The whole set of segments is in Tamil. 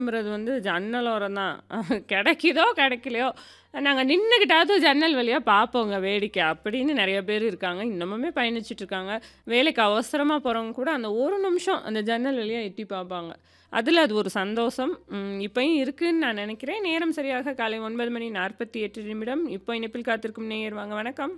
ங்கிறது வந்து ஜன்னல் ஓரம் தான். கிடைக்குதோ, கிடைக்கலையோ, நாங்க நின்னுகிட்டாவது ஜன்னல் வழியா பார்ப்போங்க வேடிக்கை. அப்படின்னு நெறைய பேர் இருக்காங்க. இன்னமுமே பயணிச்சுட்டு இருக்காங்க. வேலைக்கு அவசரமா போறவங்க கூட அந்த ஒரு நிமிஷம் அந்த ஜன்னல் வழியா எட்டி பார்ப்பாங்க. அதுல அது ஒரு சந்தோஷம். ம் இப்பயும் இருக்குன்னு நான் நெனைக்கிறேன். நேரம் சரியாக காலை 9 மணி 48 நிமிடம். இப்போ இணைப்பில் காத்திருக்கும் நேயர் வாங்க வணக்கம்.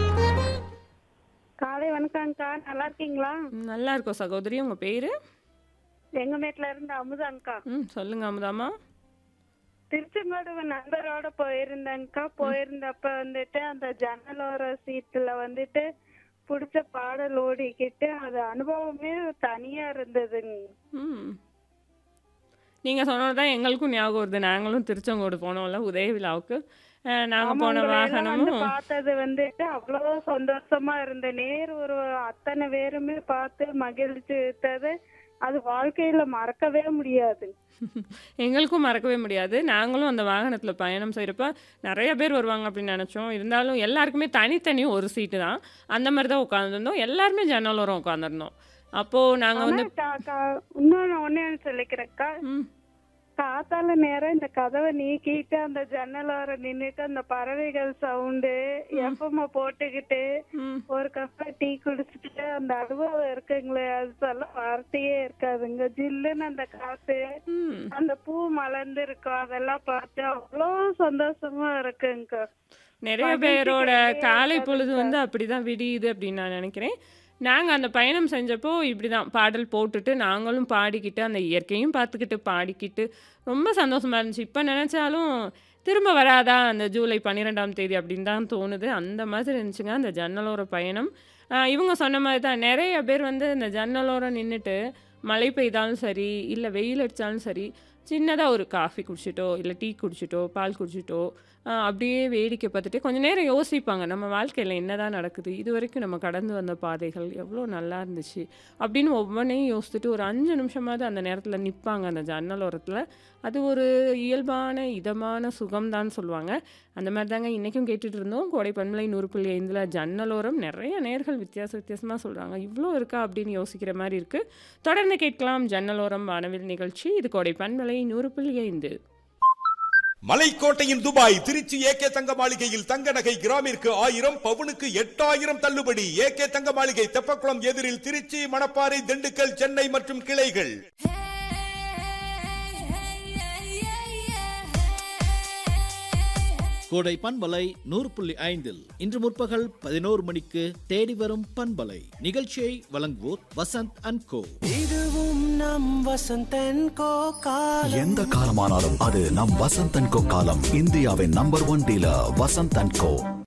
காலை வணக்கம்க்கா நல்லா இருக்கீங்களா ம் நல்லா இருக்கோம் சகோதரி. உங்க பேரு? எங்க வீட்ல இருந்து அமுதாங்க்கா ம் சொல்லுங்க அமுதாம்மா. திருச்செங்கோடு நண்பரோட போயிருந்தேங்க்கா போயிருந்தப்ப வந்துட்டு அந்த ஜன்னலோர சீட்டுல வந்துட்டு புடிச்ச பாடல் ஓடிக்கிட்டு அது அனுபவமே தனியா இருந்ததுங்க ம். நீங்க சொன்னது தான் எங்களுக்கும் ஞாபகம் வருது. நாங்களும் திருச்செங்கோடு போனோம்ல உதய விழாவுக்கு. அ நாங்க ஆமா போன உங்களை எல்லாம் வந்து வாகனமும் பார்த்தது வந்துட்டு அவ்வளவு சந்தோஷமா இருந்த நேர் ஒரு அத்தனை பேருமே பார்த்து மகிழ்ச்சித்தது அது வாழ்க்கையில மறக்கவே முடியாது எங்களுக்கும் மறக்கவே முடியாது. நாங்களும் அந்த வாகனத்துல பயணம் செய்றப்ப நெறைய பேர் வருவாங்க அப்படின்னு நெனச்சோம். இருந்தாலும் எல்லாருக்குமே தனித்தனி ஒரு சீட்டு தான். அந்த மாரி தான் உட்காந்துருந்தோம். எல்லாருமே ஜன்னல் ஓரம் உட்காந்துருந்தோம். அப்போ நாங்க ஆனா வந்து கா- கா- இன்னொன்னு ஒண்ணு சொல்லிக்கிறேன்க்கா ம். காத்தால நேரம் இந்த கதவை நீக்கிட்டு அந்த ஜன்னலோர நின்னுட்டு அந்த பறவைகள் சவுண்டு எஃப்எம் போட்டுக்கிட்டு ம். ஒரு கப் டீ குடிச்சிட்டு அந்த அனுபவம் இருக்குங்களே அது சொல்ல வார்த்தையே இருக்காதுங்க ஜில்லுன்னு அந்த காத்து ம். அந்த பூ மலர்ந்து இருக்கும் அதெல்லாம் பார்த்து அவ்வளோ சந்தோஷமா இருக்குங்க நெறைய மகிழ்ச்சி பேரோட கிடையவே காலை பொழுது இருக்காதுங்க. வந்து அப்படிதான் விடியுது அப்படின்னு நான் நெனைக்கிறேன். நாங்க அந்த பயணம் செஞ்சப்போ இப்படிதான் பாடல் போட்டுட்டு நாங்களும் பாடிக்கிட்டு, அந்த இயற்கையும் பார்த்துக்கிட்டு, பாடிக்கிட்டு ரொம்ப சந்தோஷமா இருந்துச்சு. இப்ப நெனச்சாலும் திரும்ப வராதா அந்த ஜூலை 12ஆம் தேதி அப்படின்னு தான் தோணுது. அந்த மாதிரி இருந்துச்சுங்க அந்த ஜன்னலோர பயணம். அ இவங்க சொன்ன மாரி தான் நெறைய பேர் வந்து இந்த ஜன்னலோரம் நின்னுட்டு, மழை பெய்தாலும் சரி, இல்ல வெயில் அடிச்சாலும் சரி, சின்னதா ஒரு காஃபி குடிச்சிட்டோ, இல்ல டீ குடிச்சிட்டோ, பால் குடிச்சிட்டோ, அ அப்படியே வேடிக்கை பார்த்துட்டு கொஞ்ச நேரம் யோசிப்பாங்க. நம்ம வாழ்க்கையில என்னதான் நடக்குது? இதுவரைக்கும் நம்ம கடந்து வந்த பாதைகள் எவ்வளோ நல்லா இருந்துச்சு. அப்படின்னு ஒவ்வொன்னையும் யோசிச்சுட்டு ஒரு 5 நிமிஷமாவது அந்த நேரத்துல நிப்பாங்க அந்த ஜன்னல் ஓரத்துல. அது ஒரு இயல்பான, இதமான சுகம் தான் சொல்லுவாங்க. அந்த மாரி தாங்க இன்னைக்கும் கேட்டுட்டு இருந்தோம். கோடை பண்பலை 100.5ல ஜன்னலோரம் நெறைய நேயர்கள் வித்தியாச வித்தியாசமா சொல்றாங்க. இவ்ளோ இருக்கா அப்படின்னு யோசிக்கிற மாரி இருக்கு. தொடர்ந்து கேட்கலாம் ஜன்னலோரம் வானவில் நிகழ்ச்சி. இது கோடை பண்பலை 100.5. மலைக்கோட்டையின் துபாய் திருச்சி ஏகே தங்க மாளிகையில் தங்க நகை கிராமிற்கு ஆயிரம் பவுனுக்கு எட்டாயிரம் தள்ளுபடி ஏகே தங்க மாளிகை தெப்பக்குளம் எதிரில் திருச்சி மணப்பாறை திண்டுக்கல் சென்னை மற்றும் கிளைகள் கோடை பண்பலை நூறு புள்ளி ஐந்தில் இன்று முற்பகல் பதினோரு மணிக்கு தேடி வரும் பண்பலை நிகழ்ச்சியை வழங்குவோர் வசந்த் அண்ட் கோ இதுவும் நம் வசந்தன் கோ காலம் எந்த காலமானாலும் அது நம் வசந்த் அண்ட் கோ காலம் இந்தியாவின் number one dealer Vasanth and go